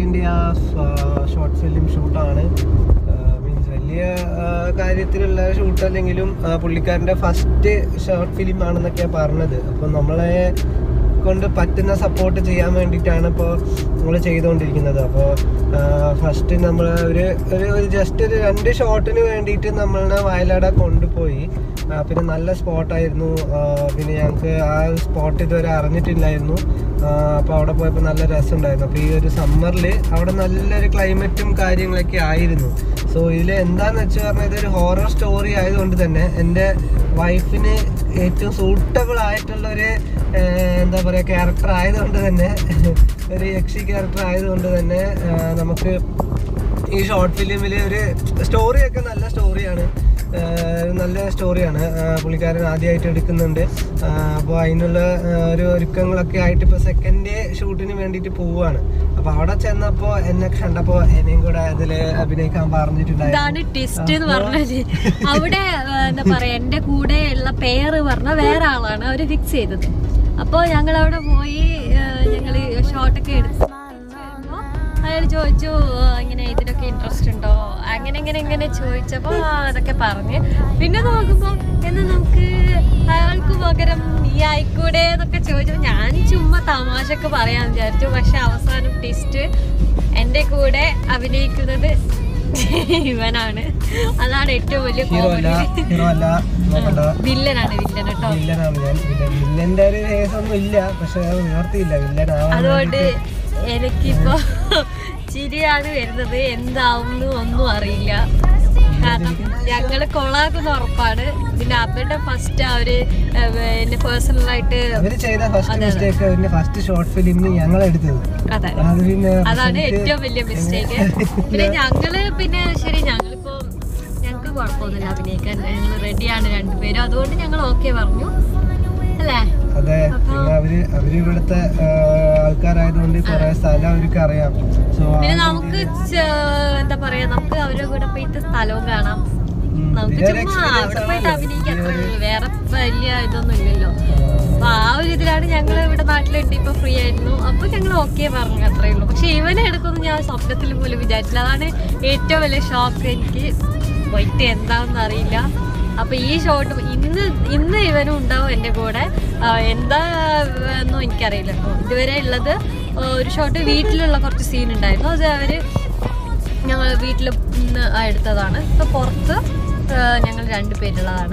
പുള്ളിക്കാരൻ്റെ ആ short film ഷൂട്ടാണ് means വലിയ ആ, കാര്യത്തിലുള്ള ഷൂട്ട് അല്ലെങ്കിലും ആ, പുള്ളിക്കാരൻ്റെ ഫസ്റ്റ് ഷോർട്ട് ഫിലിം ആണെന്നൊക്കെയാണ് പറഞ്ഞത് അപ്പം നമ്മളെ കൊണ്ട് പറ്റുന്ന സപ്പോർട്ട് ചെയ്യാൻ വേണ്ടിയിട്ടാണ് ഇപ്പോൾ നമ്മൾ ചെയ്തുകൊണ്ടിരിക്കുന്നത് അപ്പോൾ ഫസ്റ്റ് നമ്മൾ ഒരു ഒരു ജസ്റ്റ് ഒരു രണ്ട് ഷോട്ടിന് വേണ്ടിയിട്ട് നമ്മളെ വയലാട കൊണ്ടുപോയി ആ, പിന്നെ നല്ല സ്പോട്ടായിരുന്നു പിന്നെ ഞങ്ങൾക്ക് ആ സ്പോട്ട് ഇതുവരെ അറിഞ്ഞിട്ടില്ലായിരുന്നു അപ്പോൾ അവിടെ പോയപ്പോൾ നല്ല രസമുണ്ടായിരുന്നു അപ്പോൾ ഈ ഒരു സമ്മറിൽ അവിടെ നല്ലൊരു ക്ലൈമറ്റും കാര്യങ്ങളൊക്കെ ആയിരുന്നു സോ ഇതിൽ എന്താന്ന് വെച്ച് പറഞ്ഞാൽ ഇതൊരു ഹോറർ സ്റ്റോറി ആയതുകൊണ്ട് തന്നെ എൻ്റെ വൈഫിന് ഏറ്റവും സൂട്ടബിൾ ആയിട്ടുള്ള ഒരു എന്താ പറയുക ക്യാരക്ടർ ആയതുകൊണ്ട് തന്നെ ഒരു യക്ഷി ക്യാരക്ടർ ആയതുകൊണ്ട് തന്നെ ആ, നമുക്ക് ഈ ഷോർട്ട് ഫിലിമിൽ ഒരു സ്റ്റോറിയൊക്കെ നല്ല സ്റ്റോറിയാണ് നല്ല സ്റ്റോറിയാണ് പുള്ളിക്കാരൻ ആദ്യമായിട്ട് എടുക്കുന്നുണ്ട് അപ്പോൾ അതിനുള്ള ആ, ഒരു ഒരുക്കങ്ങളൊക്കെ ആയിട്ട് ഇപ്പോൾ സെക്കൻഡ് ഷൂട്ടിന് വേണ്ടിയിട്ട് പോവുകയാണ് അപ്പോൾ അവിടെ ചെന്നപ്പോൾ എന്നെ കണ്ടപ്പോൾ എന്നെയും കൂടെ അതിൽ അഭിനയിക്കാൻ പറഞ്ഞിട്ടുണ്ടായിരുന്നു ഇതാണ് ട്വിസ്റ്റ് എന്ന് പറഞ്ഞാല് അവിടെ ആ, എന്താ പറയാ എന്റെ കൂടെ ഉള്ള പേര് പറഞ്ഞ വേറെ ആളാണ് അവര് ഫിക്സ് ചെയ്തത് അപ്പൊ ഞങ്ങൾ അവിടെ പോയി ആ, ഞങ്ങള് ഷോട്ടൊക്കെ എടുത്തു അയാൾ ചോദിച്ചു ആ, ഇങ്ങനെ ഇതിനൊക്കെ ഇൻട്രസ്റ്റ് ഉണ്ടോ അങ്ങനെ ഇങ്ങനെ ഇങ്ങനെ ചോദിച്ചപ്പോ ആ, അതൊക്കെ പറഞ്ഞ് പിന്നെ നോക്കുമ്പോ എന്നാ നമുക്ക് അയാൾക്ക് പകരം നീ ആയിക്കൂടെ എന്നൊക്കെ ചോദിച്ചപ്പോ ഞാൻ ചുമ്മാ തമാശക്ക് പറയാന്ന് വിചാരിച്ചു പക്ഷെ അവസാനം ട്വിസ്റ്റ് എന്റെ കൂടെ അഭിനയിക്കുന്നത് ഇവനാണ് അതാണ് ഏറ്റവും വലിയ ഹീറോ അല്ല കോമഡി ഹീറോ അല്ല നോക്കണ്ട വില്ലനാണ് വില്ലൻ കേട്ടോ വില്ലനാണ് ഞാൻ വില്ലൻ വില്ലന്റെ ഒരു കേസൊന്നും ഇല്ല പക്ഷെ അത് നിവർത്തിയില്ല വില്ലനാവാൻ അതുകൊണ്ട് എനിക്കിപ്പോ ചിരിയാണ് വരുന്നത് എന്താവും ഒന്നും അറിയില്ല കാരണം ഞങ്ങള് കൊളാക്കുന്ന ഉറപ്പാണ് പിന്നെ അവരുടെ ഫസ്റ്റ് അവര് എന്നെ പേഴ്സണലായിട്ട് അവര് ചെയ്ത ഫസ്റ്റ് മിസ്റ്റേക്ക് അവരുടെ ഫസ്റ്റ് ഷോർട്ട് ഫിലിമിന് ഞങ്ങൾ എടുത്തത് അതെ അത് പിന്നെ അതാണ് result ഏറ്റവും വലിയ മിസ്റ്റേക്ക് പിന്നെ ഞങ്ങള് പിന്നെ ശരി ഞങ്ങളിപ്പോ ഞങ്ങൾക്ക് കുഴപ്പമൊന്നുമില്ല അഭിനയിക്കാൻ ഞങ്ങൾ റെഡിയാണ് രണ്ടുപേരും അതുകൊണ്ട് ഞങ്ങൾ ഓക്കെ പറഞ്ഞു അല്ലേ അതെ പിന്നെ അവര് അവര് ഇവിടുത്തെ ആ, ആൾക്കാരായതുകൊണ്ട് കുറെ സ്ഥലം അവർക്ക് അറിയാം സോ പിന്നെ നമുക്ക് ചെ- എന്താ പറയാ നമുക്ക് അവരുടെ കൂടെ പോയിട്ട് സ്ഥലവും കാണാം നമുക്ക് ചുമ്മാ അവിടെ പോയിട്ട് അഭിനയിക്കാൻ അത്രേ ഉള്ളൂ വേറെ വലിയ ഇതൊന്നും ഇല്ലല്ലോ അപ്പൊ ആ ഒരു ഇതിലാണ് ഞങ്ങൾ ഇവിടെ നാട്ടിലുണ്ട് ഇപ്പൊ ഫ്രീ ആയിരുന്നു അപ്പൊ ഞങ്ങൾ ഓക്കെ പറഞ്ഞു അത്രേ ഉള്ളൂ പക്ഷെ ഇവനെ എടുക്കുന്നു ഞാൻ സ്വപ്നത്തിൽ പോലും വിചാരിച്ചില്ല അതാണ് ഏറ്റവും വലിയ ഷോക്ക് എനിക്ക് പോയിട്ട് എന്താണെന്ന് അറിയില്ല അപ്പൊ ഈ ഷോട്ട് ഇന്ന് ഇന്ന് ഇവനും ഉണ്ടാവും എൻ്റെ കൂടെ ആ, എന്താ എന്നും എനിക്കറിയില്ല കേട്ടോ ഇതുവരെ ഉള്ളത് ആ, ഒരു ഷോട്ട് വീട്ടിലുള്ള കുറച്ച് സീൻ ഉണ്ടായിരുന്നു അത് അവര് ഞങ്ങൾ വീട്ടിൽ നിന്ന് എടുത്തതാണ് ഇപ്പൊ പുറത്ത് ആ, ഞങ്ങൾ രണ്ടുപേരുള്ളതാണ്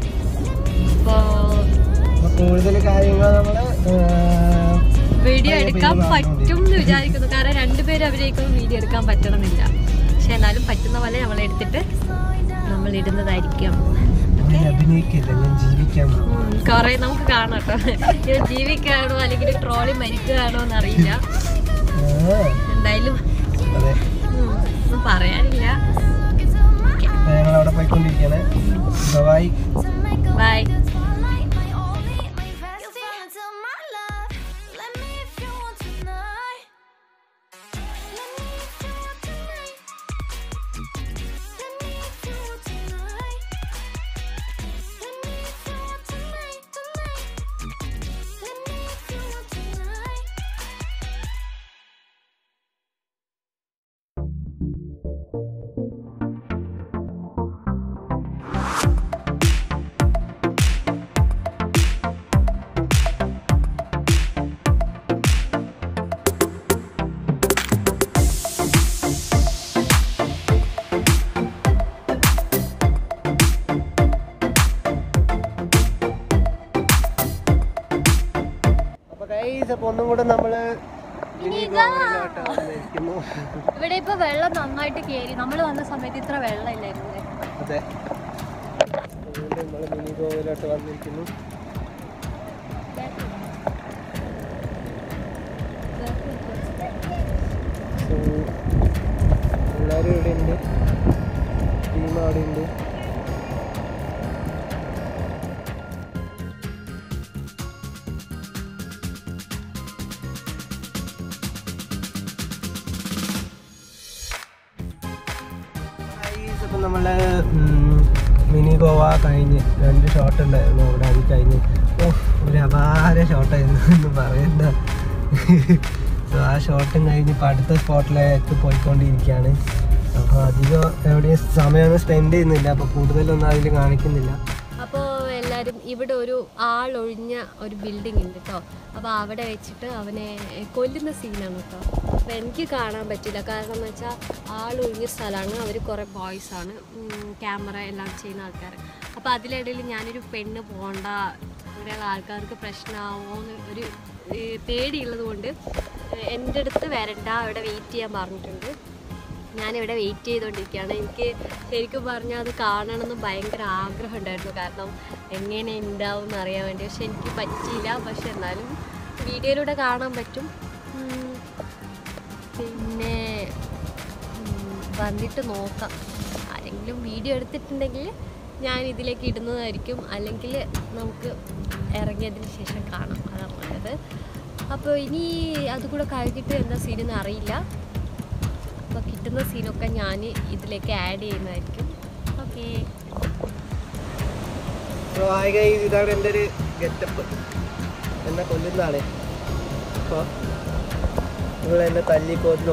ഇപ്പോൾ അപ്പൊ കൂടുതൽ കാര്യങ്ങൾ നമ്മള് ആ, വീഡിയോ പയ്യെ എടുക്കാൻ പയ്യെ പറ്റും എന്ന് വിചാരിക്കുന്നു കാരണം രണ്ടുപേരും അഭിനയിക്കുമ്പോൾ വീഡിയോ എടുക്കാൻ പറ്റണമെന്നില്ല പക്ഷെ എന്നാലും പറ്റുന്ന പോലെ നമ്മൾ എടുത്തിട്ട് നമ്മൾ ഇടുന്നതായിരിക്കും ഞാൻ അഭിനയിക്കില്ല ഞാൻ ജീവിക്കാൻ പോകും. ഉം, കൊറേ നമുക്ക് കാണാം കേട്ടോ ഇത് ജീവിക്കുകയാണോ അല്ലെങ്കിൽ ട്രോളി മരിക്കുകയാണോ എന്നറിയില്ല ആ, എന്തായാലും അതെ ഉം, ഒന്നും പറയാനില്ല അപ്പൊ ഞങ്ങൾ അവിടെ പോയിക്കൊണ്ടിരിക്കുകയാണ് ബൈ ബൈ അപ്പൊ ഗൈസ് അപ്പൊ ഒന്നും കൂടെ നമ്മള് ഇനി ഗോവയിലോട്ട് വന്നിരിക്കുന്നു. ഇവിടെ ഇപ്പൊ വെള്ളം നന്നായിട്ട് കേറി നമ്മൾ വന്ന സമയത്ത് ഇത്ര വെള്ളം ഇല്ലായിരുന്നു അതെ അതുകൊണ്ട് നമ്മള് മിനി ഗോവയിലോട്ട് വന്നിരിക്കുന്നു സോ എല്ലാവരും ഇവിടെ ഉണ്ട് ടീം അവിടെ ഉണ്ട് അപ്പം നമ്മള് മിനി ഗോവ കഴിഞ്ഞ് രണ്ട് ഷോട്ട് ഉണ്ടായിരുന്നു അവിടെ അത് കഴിഞ്ഞ് ഓ ഒരു അപാര ഷോട്ടായിരുന്നു എന്ന് പറയണ്ട സോ ആ ഷോട്ടും കഴിഞ്ഞ് ഇപ്പം അടുത്ത സ്പോട്ടിലേക്ക് പോയിക്കൊണ്ടിരിക്കുകയാണ് അപ്പോൾ അധികം എവിടെയും സമയമൊന്നും സ്പെൻഡ് ചെയ്യുന്നില്ല അപ്പോൾ കൂടുതലൊന്നും അതിൽ കാണിക്കുന്നില്ല അപ്പോൾ എല്ലാവരും ഇവിടെ ഒരു ആളൊഴിഞ്ഞ ഒരു ബിൽഡിംഗ് ഉണ്ട് കേട്ടോ അപ്പോൾ അവിടെ വെച്ചിട്ട് അവനെ കൊല്ലുന്ന സീനാണ് കേട്ടോ അപ്പോൾ എനിക്ക് കാണാൻ പറ്റില്ല കാരണം എന്ന് വെച്ചാൽ ആളൊഴിഞ്ഞ സ്ഥലമാണ് അവർ കുറേ ബോയ്സ് ആണ് ക്യാമറ എല്ലാം ചെയ്യുന്ന ആൾക്കാർ അപ്പോൾ അതിലിടയിൽ ഞാനൊരു പെണ്ണ് പോകണ്ട ഇവിടെയുള്ള ആൾക്കാർക്ക് പ്രശ്നമാവുമോ എന്ന് ഒരു ഏ, പേടിയുള്ളത് കൊണ്ട് എൻ്റെ അടുത്ത് വരണ്ട അവിടെ വെയിറ്റ് ചെയ്യാൻ പറഞ്ഞിട്ടുണ്ട് ഞാനിവിടെ വെയിറ്റ് ചെയ്തുകൊണ്ടിരിക്കുകയാണ് എനിക്ക് ശരിക്കും പറഞ്ഞാൽ അത് കാണണമെന്ന് ഭയങ്കര ആഗ്രഹം ഉണ്ടായിരുന്നു കാരണം എങ്ങനെ ഉണ്ടാവും എന്ന് അറിയാൻ വേണ്ടി പക്ഷെ എനിക്ക് പറ്റിയില്ല പക്ഷെ എന്നാലും വീഡിയോയിലൂടെ കാണാൻ പറ്റും ഉം, പിന്നെ ഉം, വന്നിട്ട് നോക്കാം ആരെങ്കിലും വീഡിയോ എടുത്തിട്ടുണ്ടെങ്കിൽ ഞാൻ ഇതിലേക്ക് ഇടുന്നതായിരിക്കും അല്ലെങ്കിൽ നമുക്ക് ഇറങ്ങിയതിന് ശേഷം കാണാം അതാണ് നല്ലത് അപ്പോൾ ഇനി അതുകൂടെ കഴിഞ്ഞിട്ട് എന്താ സീനെന്ന് അറിയില്ല അപ്പോൾ കിട്ടുന്ന സീനൊക്കെ ഞാൻ ഇതിലേക്ക് ആഡ് ചെയ്യുന്നതായിരിക്കും ഓക്കേ സോ ഹായ് ഗൈസ് ഇതാണ് എൻ്റെ ഒരു ഗെറ്റപ്പ് എന്നെ കൊല്ലുന്ന ആളെ അപ്പോൾ നിങ്ങൾ എന്നെ തല്ലി കൊന്നു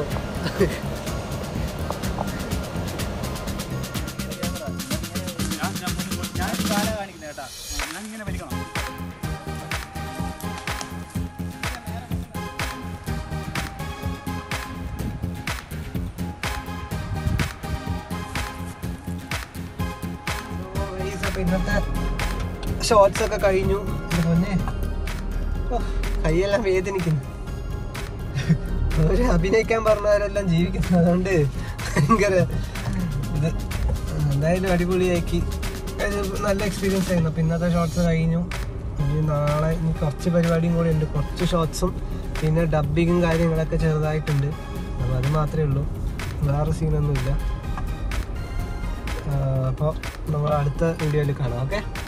അപ്പോൾ ഇന്നത്തെ ഷോർട്സ് ഒക്കെ കഴിഞ്ഞു എൻ്റെ പൊന്നെ ഓ, കൈയെല്ലാം വേദനിക്കുന്നു ഒരു അഭിനയിക്കാൻ പറഞ്ഞവരെല്ലാം ജീവിക്കുന്നു അതുകൊണ്ട് ഭയങ്കര ഇത് എന്തായാലും അടിപൊളിയാക്കി അത് നല്ല എക്സ്പീരിയൻസ് ആയിരുന്നു അപ്പോൾ ഇന്നത്തെ ഷോർട്സ് കഴിഞ്ഞു ഇനി നാളെ ഇനി കുറച്ച് പരിപാടിയും കൂടി ഉണ്ട് കുറച്ച് ഷോർട്സും പിന്നെ ഡബിങ്ങും കാര്യങ്ങളൊക്കെ ചെറുതായിട്ടുണ്ട് അപ്പോൾ അത് മാത്രമേ ഉള്ളൂ വേറെ സീനൊന്നുമില്ല അപ്പോൾ നമ്മൾ അടുത്ത വീഡിയോയിൽ കാണാം ഓക്കെ